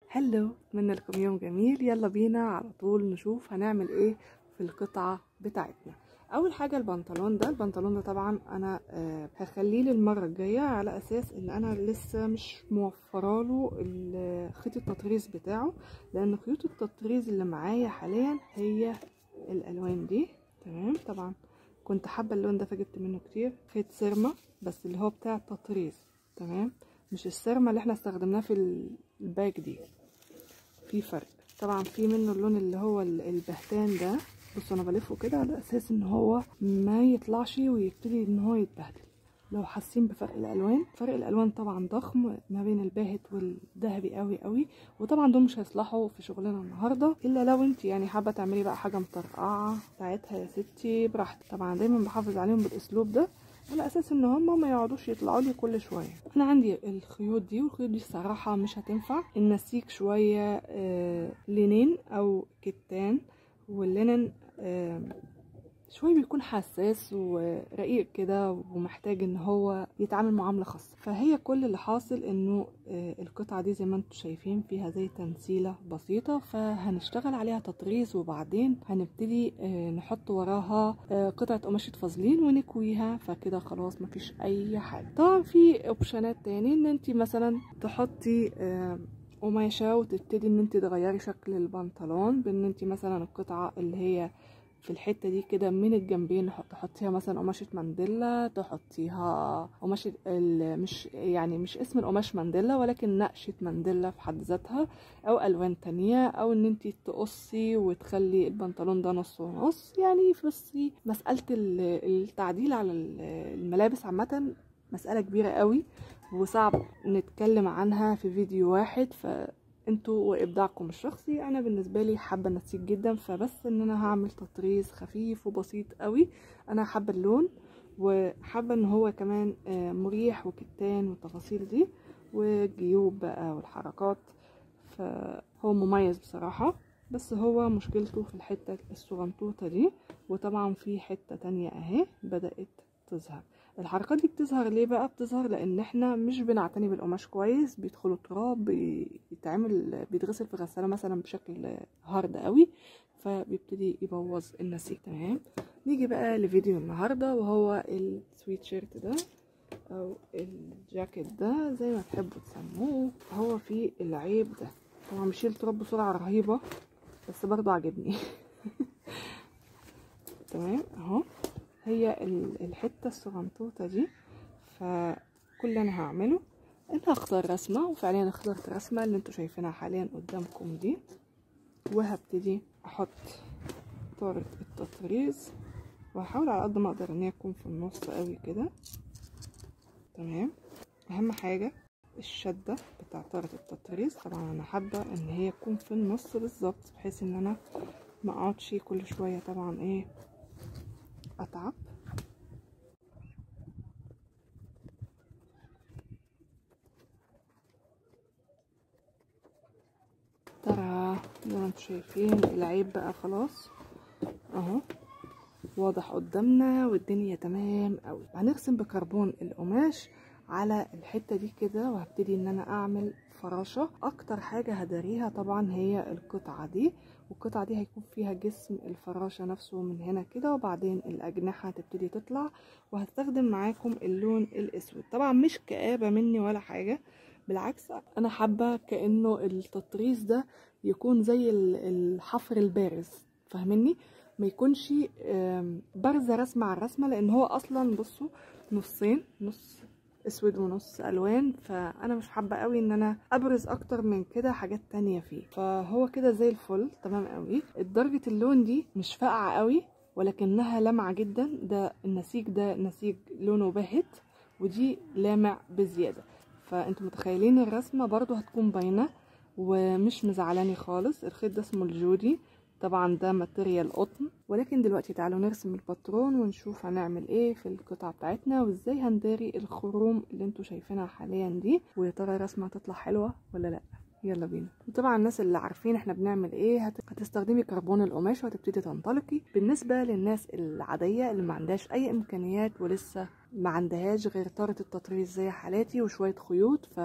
هلو اتمنى لكم يوم جميل يلا بينا على طول نشوف هنعمل ايه في القطعة بتاعتنا اول حاجة البنطلون ده البنطلون ده طبعا انا آه هخليه للمرة الجاية على اساس ان انا لسه مش موفره له خيط التطريز بتاعه لان خيوط التطريز اللي معايا حاليا هي الالوان دي تمام طبعا كنت حابة اللون ده فجبت منه كتير خيط سيرما بس اللي هو بتاع التطريز تمام مش السيرما اللي احنا استخدمناه في الباك دي في فرق طبعا في منه اللون اللي هو البهتان ده بصوا انا بلفه كده على اساس ان هو ما يطلعش ويبتدي ان هو يتبهدل لو حاسين بفرق الالوان فرق الالوان طبعا ضخم ما بين الباهت والذهبي قوي قوي وطبعا دول مش هيصلحوا في شغلنا النهارده الا لو انت يعني حابه تعملي بقى حاجه مطرقعه ساعتها يا ستي براحتك طبعا دايما بحافظ عليهم بالاسلوب ده على اساس ان هما ما يقعدوش يطلعوا لي كل شويه انا عندي الخيوط دي والخيوط دي الصراحه مش هتنفع النسيج شويه آه لينين او كتان واللينن آه شويه بيكون حساس ورقيق كده ومحتاج ان هو يتعامل معامله خاصه فهي كل اللي حاصل انه القطعه دي زي ما انتم شايفين فيها زي تنسيله بسيطه فهنشتغل عليها تطريز وبعدين هنبتدي نحط وراها قطعه قماشه فازلين ونكويها فكده خلاص مفيش اي حاجه طبعا في اوبشنات تاني ان انت مثلا تحطي قماشه وتبتدي ان انت تغيري شكل البنطلون بان انت مثلا القطعه اللي هي في الحته دي كده من الجنبين تحطيها مثلا قماشه مانديلا تحطيها قماشه مش يعني مش اسم القماش مانديلا ولكن نقشه مانديلا في حد ذاتها او الوان تانية او ان انت تقصي وتخلي البنطلون ده نص ونص يعني بصي مساله التعديل على الملابس عامه مساله كبيره قوي وصعب نتكلم عنها في فيديو واحد ف انتوا وابداعكم الشخصي انا بالنسبه لي حابه النسيج جدا فبس ان انا هعمل تطريز خفيف وبسيط قوي انا حابه اللون وحابه ان هو كمان مريح وكتان والتفاصيل دي والجيوب بقى والحركات فهو مميز بصراحه بس هو مشكلته في الحته الصغنطوطه دي وطبعا في حته تانية اهي بدات تظهر الحركات دي بتظهر ليه بقى بتظهر لان احنا مش بنعتني بالقماش كويس بيدخلوا تراب بيتعمل بيتغسل في غساله مثلا بشكل هارد قوي فبيبتدي يبوظ النسيج تمام نيجي بقى لفيديو النهارده وهو السويت شيرت ده او الجاكيت ده زي ما تحبوا تسموه هو فيه العيب ده طبعا بيشيل تراب بسرعه رهيبه بس برضه عجبني تمام اهو هي الحتة الصغنطوطة دي فكل اللي انا هعمله انا هختار رسمة وفعليا اخترت رسمة اللي انتوا شايفينها حاليا قدامكم دي وهبتدي احط طارة التطريز وهحاول على قد ما اقدر ان هي تكون في النص قوي كده تمام اهم حاجة الشدة بتاع طارة التطريز طبعا انا حابة ان هي تكون في النص بالظبط بحيث ان انا ما اقعدش كل شوية طبعا ايه اتعب ترى زي ما انتم شايفين العيب بقى خلاص اهو واضح قدامنا والدنيا تمام قوي هنرسم بكربون القماش على الحته دي كده وهبتدي ان انا اعمل فراشه اكتر حاجه هداريها طبعا هي القطعه دي والقطعه دي هيكون فيها جسم الفراشه نفسه من هنا كده وبعدين الاجنحه هتبتدي تطلع وهستخدم معاكم اللون الاسود طبعا مش كآبه مني ولا حاجه بالعكس انا حابه كانه التطريز ده يكون زي الحفر البارز فاهمني ما يكونش بارزه رسمه على الرسمه لان هو اصلا بصوا نصين نص اسود ونص الوان فانا مش حابه قوي ان انا ابرز اكتر من كده حاجات تانية فيه فهو كده زي الفل تمام قوي درجه اللون دي مش فاقعه قوي ولكنها لامعه جدا ده النسيج ده نسيج لونه باهت ودي لامع بزياده فانتوا متخيلين الرسمه برضو هتكون باينه ومش مزعلاني خالص الخيط ده اسمه الجودي طبعا ده ماتيريال قطن ولكن دلوقتي تعالوا نرسم الباترون ونشوف هنعمل ايه في القطعة بتاعتنا وازاي هنداري الخروم اللي انتوا شايفينها حاليا دي ويا ترى الرسمة هتطلع حلوة ولا لا يلا بينا وطبعا الناس اللي عارفين احنا بنعمل ايه هت... هتستخدمي كربون القماش وهتبتدي تنطلقي بالنسبه للناس العاديه اللي ما عندهاش اي امكانيات ولسه ما عندهاش غير طاره التطريز زي حالاتي وشويه خيوط ف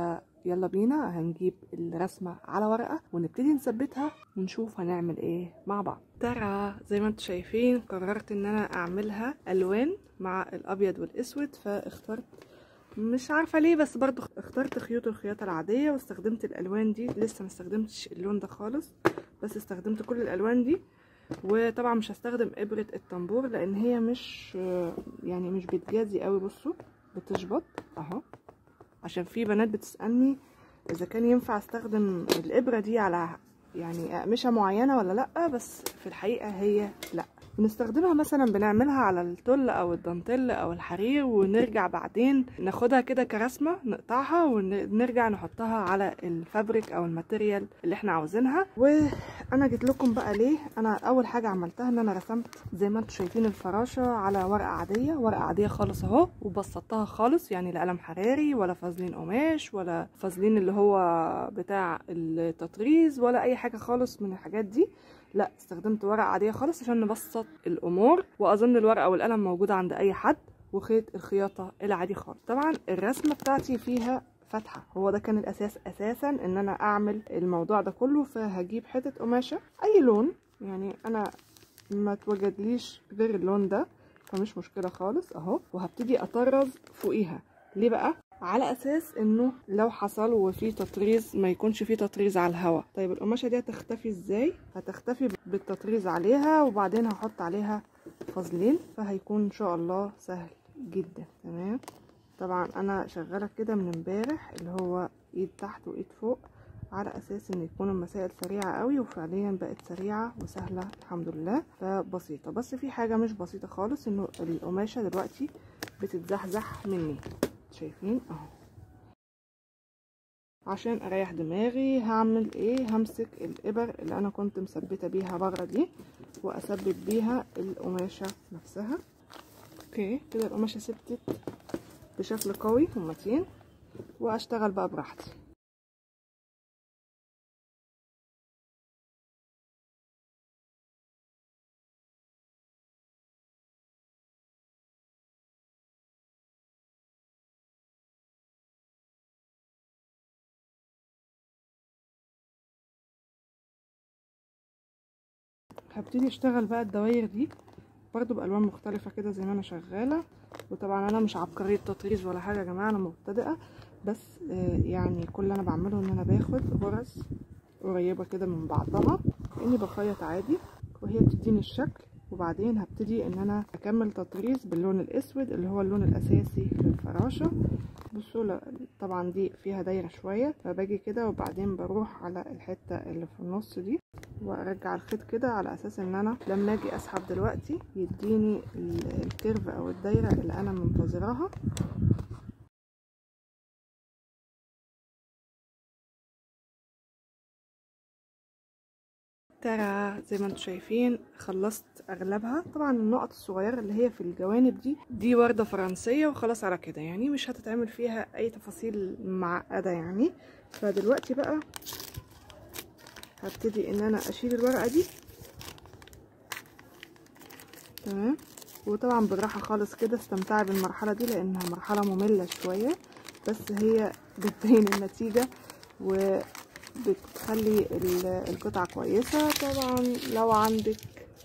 يلا بينا هنجيب الرسمة على ورقة ونبتدي نثبتها ونشوف هنعمل ايه مع بعض ترى زي ما انتم شايفين قررت ان انا اعملها الوان مع الابيض والاسود فاخترت مش عارفه ليه بس برضو اخترت خيوط الخياطه العاديه واستخدمت الالوان دي لسه ما استخدمتش اللون ده خالص بس استخدمت كل الالوان دي وطبعا مش هستخدم ابره الطنبور لان هي مش يعني مش بتجازي قوي بصوا بتشبط اهو عشان في بنات بتسالني اذا كان ينفع استخدم الابره دي على يعني اقمشه معينه ولا لا بس في الحقيقه هي لا بنستخدمها مثلا بنعملها على التل او الدانتيل او الحرير ونرجع بعدين ناخدها كده كرسمه نقطعها ونرجع نحطها على الفابريك او الماتيريال اللي احنا عاوزينها وانا جيت لكم بقى ليه انا اول حاجه عملتها ان انا رسمت زي ما انتم شايفين الفراشه على ورقه عاديه ورقه عاديه خالص اهو وبسطتها خالص يعني لا قلم حراري ولا فازلين قماش ولا فازلين اللي هو بتاع التطريز ولا اي حاجه خالص من الحاجات دي لا استخدمت ورقه عاديه خالص عشان نبسط الامور واظن الورقه والقلم موجوده عند اي حد وخيط الخياطه العادي خالص طبعا الرسمه بتاعتي فيها فتحه هو ده كان الاساس اساسا ان انا اعمل الموضوع ده كله فهجيب حته قماشه اي لون يعني انا ما توجدليش غير اللون ده فمش مشكله خالص اهو وهبتدي اطرز فوقيها ليه بقى على اساس انه لو حصل وفي تطريز ما يكونش في تطريز على الهواء طيب القماشه دي هتختفي ازاي هتختفي بالتطريز عليها وبعدين هحط عليها فازلين فهيكون ان شاء الله سهل جدا تمام طبعا انا شغاله كده من امبارح اللي هو ايد تحت وايد فوق على اساس ان يكون المسائل سريعه قوي وفعليا بقت سريعه وسهله الحمد لله فبسيطه بس في حاجه مش بسيطه خالص انه القماشه دلوقتي بتتزحزح مني شايفين اهو عشان اريح دماغي هعمل ايه همسك الابر اللي انا كنت مثبته بيها بره دي واثبت بيها القماشه نفسها اوكي كده القماشه ثبتت بشكل قوي ومتين واشتغل بقى براحتي هبتدي اشتغل بقى الدواير دي برضو بالوان مختلفه كده زي ما انا شغاله وطبعا انا مش عبقريه تطريز ولا حاجه يا جماعه انا مبتدئه بس آه يعني كل اللي انا بعمله ان انا باخد غرز قريبه كده من بعضها كاني بخيط عادي وهي بتديني الشكل وبعدين هبتدي ان انا اكمل تطريز باللون الاسود اللي هو اللون الاساسي للفراشه بصوا طبعا دي فيها دايره شويه فباجي كده وبعدين بروح على الحته اللي في النص دي وارجع الخيط كده على اساس ان انا لما اجي اسحب دلوقتي يديني الكيرف او الدايره اللي انا منتظراها ترى زي ما انتم شايفين خلصت اغلبها طبعا النقط الصغيره اللي هي في الجوانب دي دي ورده فرنسيه وخلاص على كده يعني مش هتتعمل فيها اي تفاصيل معقده يعني فدلوقتي بقى هبتدي ان انا اشيل الورقه دي تمام وطبعا بالراحه خالص كده استمتعي بالمرحله دي لانها مرحله ممله شويه بس هي بتبين النتيجه و بتخلي القطعة كويسة طبعا لو عندك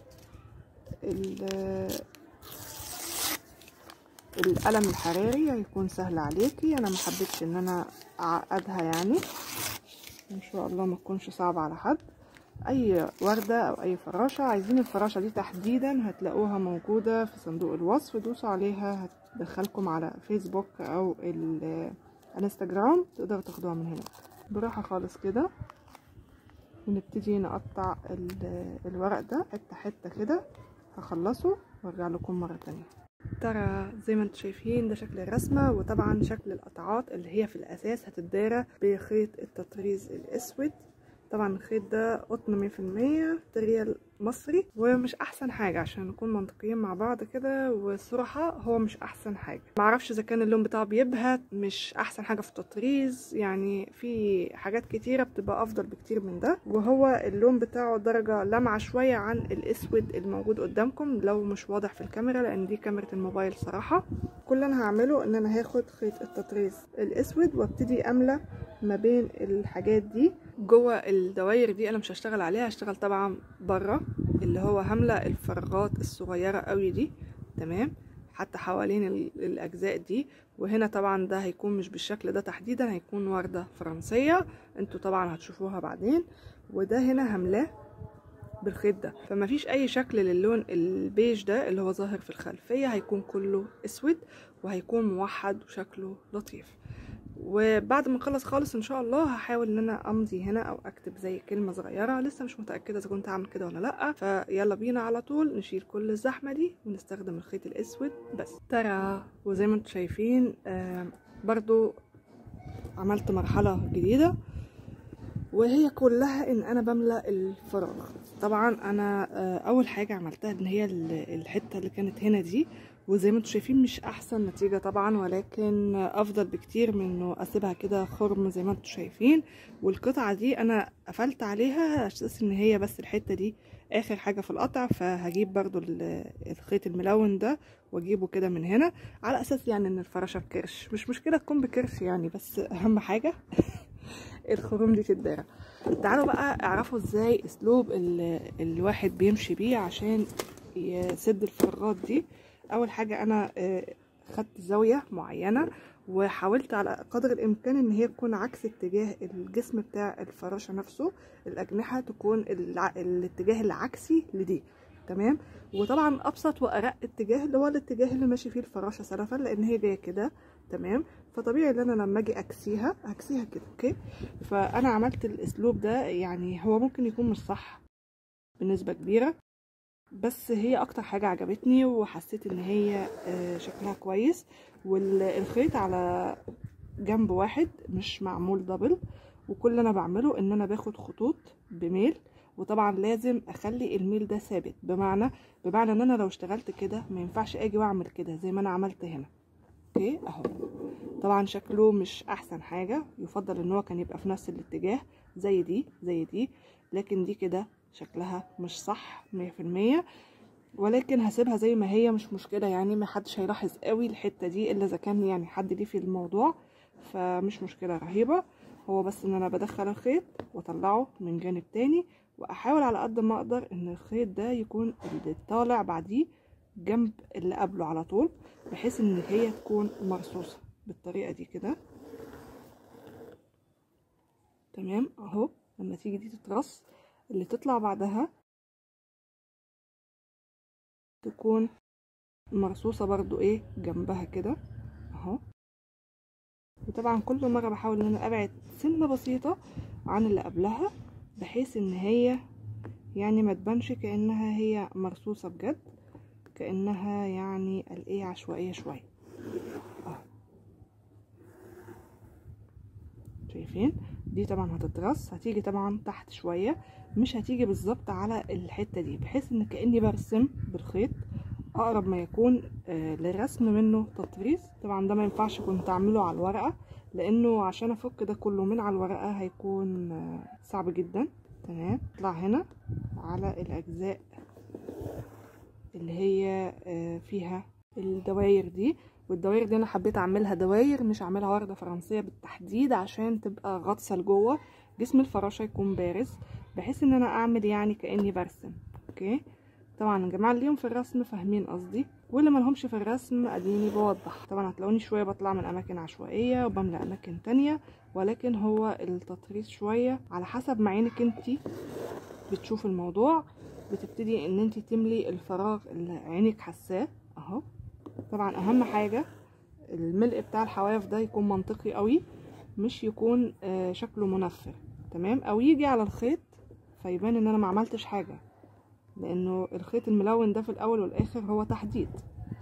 القلم الحراري هيكون سهل عليكي انا محبتش ان انا اعقدها يعني ان شاء الله ما تكونش صعبة على حد اي وردة او اي فراشة عايزين الفراشة دي تحديدا هتلاقوها موجودة في صندوق الوصف دوسوا عليها هتدخلكم على فيسبوك او الانستجرام تقدروا تاخدوها من هناك براحة خالص كده ونبتدي نقطع الورق ده حتة حتة كده هخلصه وارجع لكم مرة تانية ترى زي ما انتم شايفين ده شكل الرسمة وطبعا شكل القطعات اللي هي في الاساس هتتدارى بخيط التطريز الاسود طبعا الخيط ده قطن مية في المية تريال مصري ومش احسن حاجة عشان نكون منطقيين مع بعض كده والصراحة هو مش احسن حاجة معرفش اذا كان اللون بتاعه بيبهت مش احسن حاجة في التطريز يعني في حاجات كتيرة بتبقى افضل بكتير من ده وهو اللون بتاعه درجة لمعة شوية عن الاسود الموجود قدامكم لو مش واضح في الكاميرا لان دي كاميرا الموبايل صراحة كل اللي انا هعمله ان انا هاخد خيط التطريز الاسود وابتدي املى ما بين الحاجات دي جوه الدواير دي انا مش هشتغل عليها هشتغل طبعا بره اللي هو هملى الفراغات الصغيره قوي دي تمام حتى حوالين الاجزاء دي وهنا طبعا ده هيكون مش بالشكل ده تحديدا هيكون وردة فرنسية انتوا طبعا هتشوفوها بعدين وده هنا هملاه بالخيط ده فما فيش اي شكل للون البيج ده اللي هو ظاهر في الخلفية هيكون كله اسود وهيكون موحد وشكله لطيف وبعد ما اخلص خالص ان شاء الله هحاول ان انا امضي هنا او اكتب زي كلمه صغيره لسه مش متاكده اذا كنت هعمل كده ولا لا فيلا بينا على طول نشيل كل الزحمه دي ونستخدم الخيط الاسود بس ترى وزي ما انتم شايفين آه برضو عملت مرحله جديده وهي كلها ان انا بملى الفراغ طبعا انا آه اول حاجه عملتها ان هي الحته اللي كانت هنا دي وزي ما انتم شايفين مش احسن نتيجه طبعا ولكن افضل بكتير من انه اسيبها كده خرم زي ما انتم شايفين والقطعه دي انا قفلت عليها على اساس ان هي بس الحته دي اخر حاجه في القطع فهجيب برضو الخيط الملون ده واجيبه كده من هنا على اساس يعني ان الفرشه بكرش مش مشكله تكون بكرش يعني بس اهم حاجه الخروم دي تتدارى تعالوا بقى اعرفوا ازاي اسلوب الواحد بيمشي بيه عشان يسد الفراغات دي اول حاجه انا خدت زاويه معينه وحاولت على قدر الامكان ان هي تكون عكس اتجاه الجسم بتاع الفراشه نفسه الاجنحه تكون الع... الاتجاه العكسي لدي تمام وطبعا ابسط وارق اتجاه اللي هو الاتجاه اللي ماشي فيه الفراشه سلفا لان هي جايه كده تمام فطبيعي ان انا لما اجي اكسيها اكسيها كده اوكي فانا عملت الاسلوب ده يعني هو ممكن يكون مش صح بنسبه كبيره بس هي اكتر حاجة عجبتني وحسيت ان هي شكلها كويس والخيط على جنب واحد مش معمول دبل وكل اللي انا بعمله ان انا باخد خطوط بميل وطبعا لازم اخلي الميل ده ثابت بمعنى بمعنى ان انا لو اشتغلت كده ما ينفعش اجي واعمل كده زي ما انا عملت هنا اوكي اهو طبعا شكله مش احسن حاجة يفضل ان هو كان يبقى في نفس الاتجاه زي دي زي دي لكن دي كده شكلها مش صح مية في المية ولكن هسيبها زي ما هي مش مشكلة يعني ما حدش هيلاحظ قوي الحتة دي الا اذا كان يعني حد ليه في الموضوع فمش مشكلة رهيبة هو بس ان انا بدخل الخيط واطلعه من جانب تاني واحاول على قد ما اقدر ان الخيط ده يكون اللي طالع بعديه جنب اللي قبله على طول بحيث ان هي تكون مرصوصة بالطريقة دي كده تمام اهو لما تيجي دي تترص اللي تطلع بعدها تكون مرصوصة برضو ايه جنبها كده اهو وطبعا كل مرة بحاول ان انا ابعد سنة بسيطة عن اللي قبلها بحيث ان هي يعني ما تبانش كأنها هي مرصوصة بجد كأنها يعني الايه عشوائية شوية اهو شايفين دي طبعا هتترص هتيجي طبعا تحت شوية مش هتيجي بالظبط على الحتة دي بحيث ان كأني برسم بالخيط اقرب ما يكون آه للرسم منه تطريز طبعا ده ما ينفعش كنت اعمله على الورقة لانه عشان افك ده كله من على الورقة هيكون آه صعب جدا تمام اطلع هنا على الاجزاء اللي هي آه فيها الدواير دي والدواير دي انا حبيت اعملها دواير مش اعملها وردة فرنسية بالتحديد عشان تبقى غطسة لجوه جسم الفراشة يكون بارز بحيث ان انا اعمل يعني كاني برسم اوكي طبعا يا جماعه اليوم في الرسم فاهمين قصدي واللي ملهمش في الرسم اديني بوضح طبعا هتلاقوني شويه بطلع من اماكن عشوائيه وبملى اماكن تانية ولكن هو التطريز شويه على حسب ما عينك انتي بتشوف الموضوع بتبتدي ان انتي تملي الفراغ اللي عينك حساه اهو طبعا اهم حاجه الملء بتاع الحواف ده يكون منطقي قوي مش يكون آه شكله منفر تمام او يجي على الخيط فيبان ان انا ما عملتش حاجه لانه الخيط الملون ده في الاول والاخر هو تحديد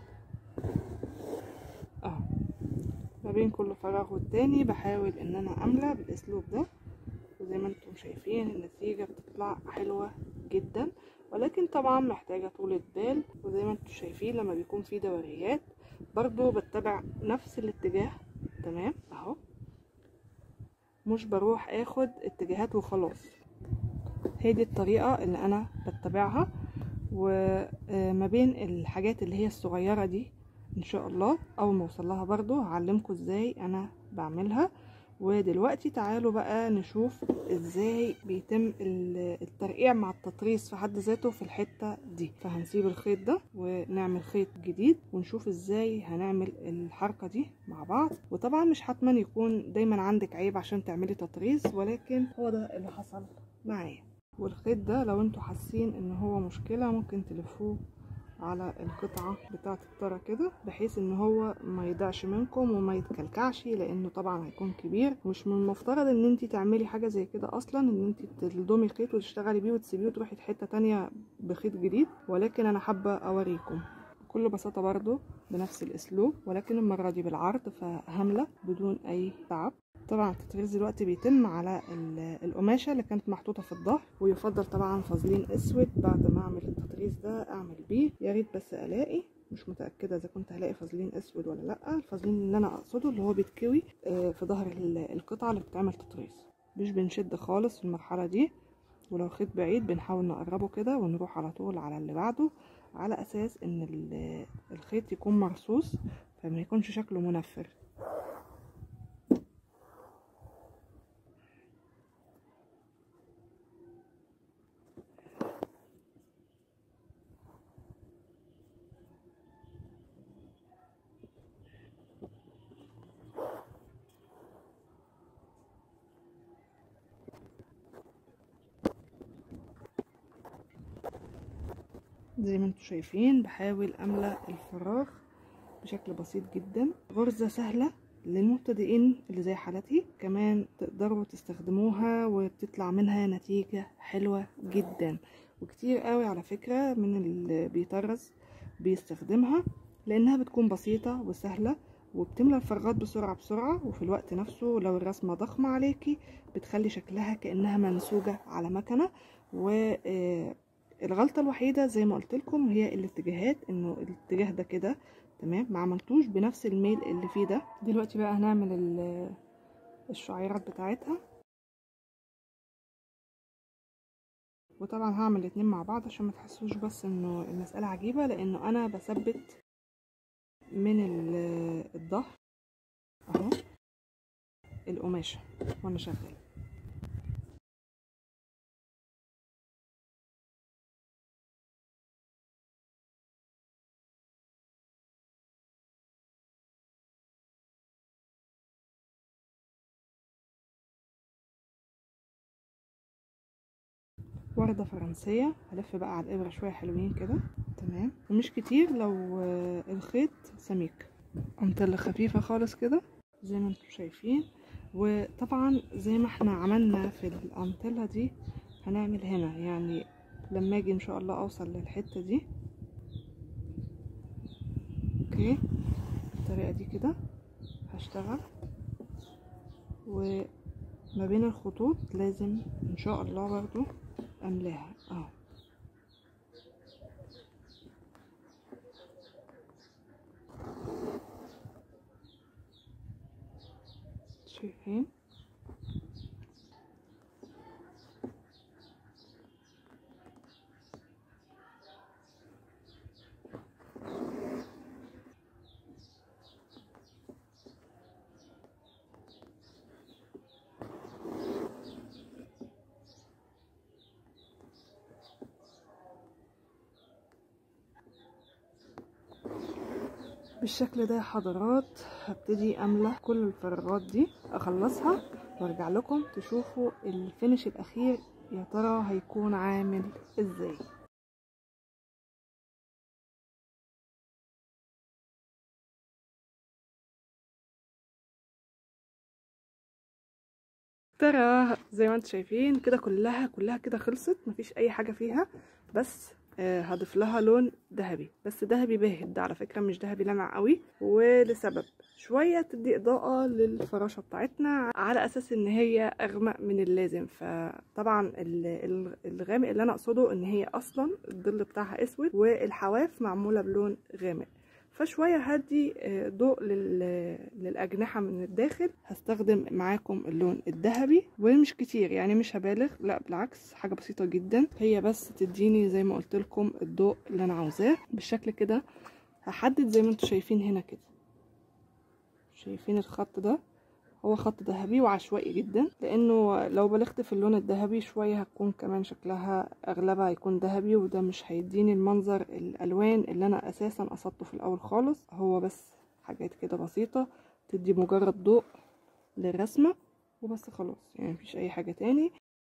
اهو ما بين كل فراغ والتاني بحاول ان انا املى بالاسلوب ده وزي ما انتم شايفين النتيجه بتطلع حلوه جدا ولكن طبعا محتاجه طولة بال وزي ما انتم شايفين لما بيكون في دوريات برضو بتبع نفس الاتجاه تمام اهو مش بروح اخد اتجاهات وخلاص هي دي الطريقة اللي انا بتبعها وما بين الحاجات اللي هي الصغيرة دي ان شاء الله اول ما اوصل لها برضو هعلمكم ازاي انا بعملها ودلوقتي تعالوا بقى نشوف ازاي بيتم الترقيع مع التطريز في حد ذاته في الحتة دي فهنسيب الخيط ده ونعمل خيط جديد ونشوف ازاي هنعمل الحركة دي مع بعض وطبعا مش حتما يكون دايما عندك عيب عشان تعملي تطريز ولكن هو ده اللي حصل معايا والخيط ده لو انتوا حاسين ان هو مشكلة ممكن تلفوه على القطعة بتاعة الطرة كده بحيث ان هو ما يضيعش منكم وما يتكلكعش لانه طبعا هيكون كبير مش من المفترض ان انت تعملي حاجة زي كده اصلا ان انت تلضمي خيط وتشتغلي بيه وتسيبيه وتروحي في حتة تانية بخيط جديد ولكن انا حابة اوريكم بكل بساطة برضو بنفس الاسلوب ولكن المرة دي بالعرض فهاملة بدون اي تعب طبعا التطريز دلوقتي بيتم على القماشة اللي كانت محطوطة في الظهر ويفضل طبعا فازلين اسود بعد ما اعمل التطريز ده اعمل بيه يا ريت بس الاقي مش متأكدة اذا كنت هلاقي فازلين اسود ولا لا الفازلين اللي انا اقصده اللي هو بيتكوي في ظهر القطعة اللي بتتعمل تطريز مش بنشد خالص في المرحلة دي ولو خيط بعيد بنحاول نقربه كده ونروح على طول على اللي بعده على اساس ان الخيط يكون مرصوص فما يكونش شكله منفر زي ما انتم شايفين بحاول املأ الفراغ بشكل بسيط جدا غرزة سهلة للمبتدئين اللي زي حالتي كمان تقدروا تستخدموها وتطلع منها نتيجة حلوة جدا وكتير قوي على فكرة من اللي بيطرز بيستخدمها لانها بتكون بسيطة وسهلة وبتملى الفراغات بسرعة بسرعة وفي الوقت نفسه لو الرسمة ضخمة عليكي بتخلي شكلها كأنها منسوجة على مكنة و الغلطة الوحيدة زي ما قلت لكم هي الاتجاهات انه الاتجاه ده كده تمام ما عملتوش بنفس الميل اللي فيه ده دلوقتي بقى هنعمل الشعيرات بتاعتها وطبعا هعمل الاتنين مع بعض عشان ما تحسوش بس انه المسألة عجيبة لانه انا بثبت من الظهر اهو القماشة وانا شغالة وردة فرنسية هلف بقى على الإبرة شوية حلوين كده تمام ومش كتير لو الخيط سميك أمطلة خفيفة خالص كده زي ما انتم شايفين وطبعا زي ما احنا عملنا في الأمطلة دي هنعمل هنا يعني لما اجي ان شاء الله اوصل للحتة دي اوكي بالطريقة دي كده هشتغل وما بين الخطوط لازم ان شاء الله برضو املاها اه شايفين بالشكل ده يا حضرات هبتدي املى كل الفراغات دي اخلصها وارجع لكم تشوفوا الفينش الاخير يا ترى هيكون عامل ازاي ترى زي ما انتم شايفين كده كلها كلها كده خلصت مفيش اي حاجه فيها بس آه هضيف لها لون ذهبي بس ذهبي باهت ده على فكره مش ذهبي لمع قوي ولسبب شويه تدي اضاءه للفراشه بتاعتنا على اساس ان هي اغمق من اللازم فطبعا الغامق اللي انا اقصده ان هي اصلا الظل بتاعها اسود والحواف معموله بلون غامق فشوية هدي ضوء للأجنحة من الداخل هستخدم معاكم اللون الذهبي ومش كتير يعني مش هبالغ لا بالعكس حاجة بسيطة جدا هي بس تديني زي ما قلت لكم الضوء اللي أنا عاوزاه بالشكل كده هحدد زي ما انتم شايفين هنا كده شايفين الخط ده هو خط ذهبي وعشوائي جدا لانه لو بلغت في اللون الذهبي شوية هتكون كمان شكلها اغلبها هيكون ذهبي وده مش هيديني المنظر الالوان اللي انا اساسا قصدته في الاول خالص هو بس حاجات كده بسيطة تدي مجرد ضوء للرسمة وبس خلاص يعني مفيش اي حاجة تاني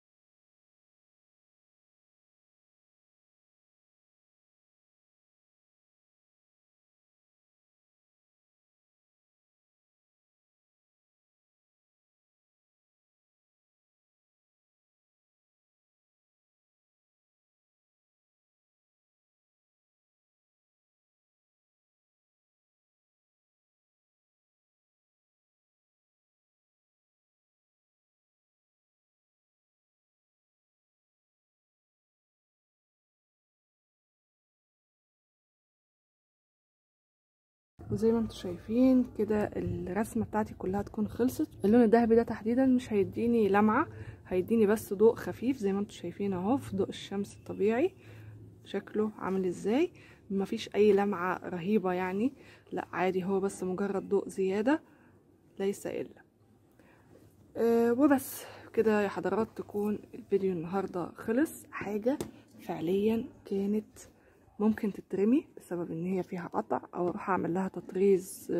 وزي ما انتم شايفين كده الرسمه بتاعتي كلها تكون خلصت اللون الذهبي ده تحديدا مش هيديني لمعه هيديني بس ضوء خفيف زي ما انتم شايفين اهو في ضوء الشمس الطبيعي شكله عامل ازاي مفيش اي لمعه رهيبه يعني لا عادي هو بس مجرد ضوء زياده ليس الا أه وبس كده يا حضرات تكون الفيديو النهارده خلص حاجه فعليا كانت ممكن تترمي بسبب ان هي فيها قطع او اروح اعمل لها تطريز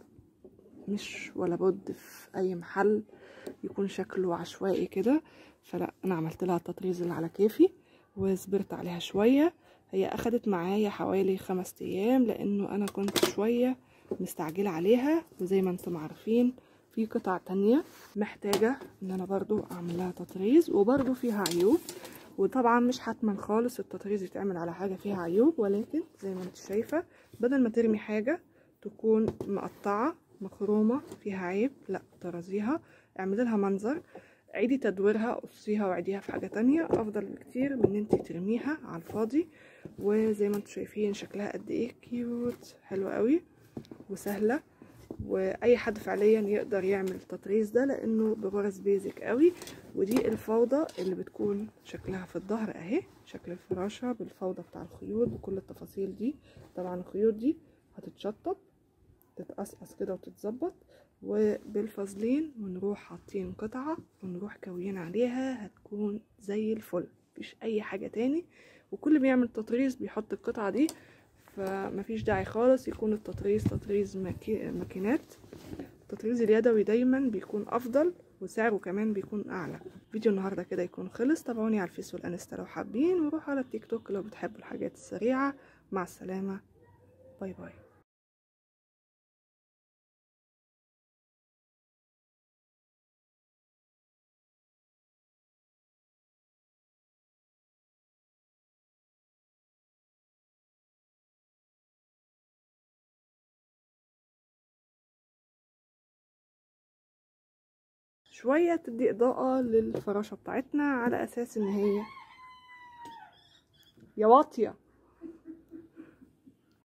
مش ولا بد في اي محل يكون شكله عشوائي كده فلا انا عملت لها التطريز اللي على كيفي وصبرت عليها شوية هي اخدت معايا حوالي خمس ايام لانه انا كنت شوية مستعجلة عليها وزي ما انتم عارفين في قطع تانية محتاجة ان انا برضو اعمل لها تطريز وبرضو فيها عيوب وطبعا مش حتما خالص التطريز يتعمل على حاجة فيها عيوب ولكن زي ما انت شايفة بدل ما ترمي حاجة تكون مقطعة مخرومة فيها عيب لا طرزيها اعملي لها منظر عيدي تدويرها قصيها وعيديها في حاجة تانية افضل بكتير من ان انت ترميها على الفاضي وزي ما انتم شايفين شكلها قد ايه كيوت حلوة قوي وسهلة واي حد فعليا يقدر يعمل التطريز ده لانه بغرز بيزك قوي ودي الفوضى اللي بتكون شكلها في الظهر اهي شكل الفراشة بالفوضى بتاع الخيوط بكل التفاصيل دي طبعا الخيوط دي هتتشطب تتقصقص كده وتتظبط وبالفازلين ونروح حاطين قطعة ونروح كوين عليها هتكون زي الفل مفيش اي حاجة تاني وكل بيعمل تطريز بيحط القطعة دي فمفيش داعي خالص يكون التطريز تطريز ماكي... ماكينات التطريز اليدوي دايما بيكون افضل وسعره كمان بيكون اعلى فيديو النهارده كده يكون خلص تابعوني على الفيس والانستا لو حابين وروحوا على التيك توك لو بتحبوا الحاجات السريعه مع السلامه باي باي شوية تدي إضاءة للفراشة بتاعتنا على أساس إن هي يا واطية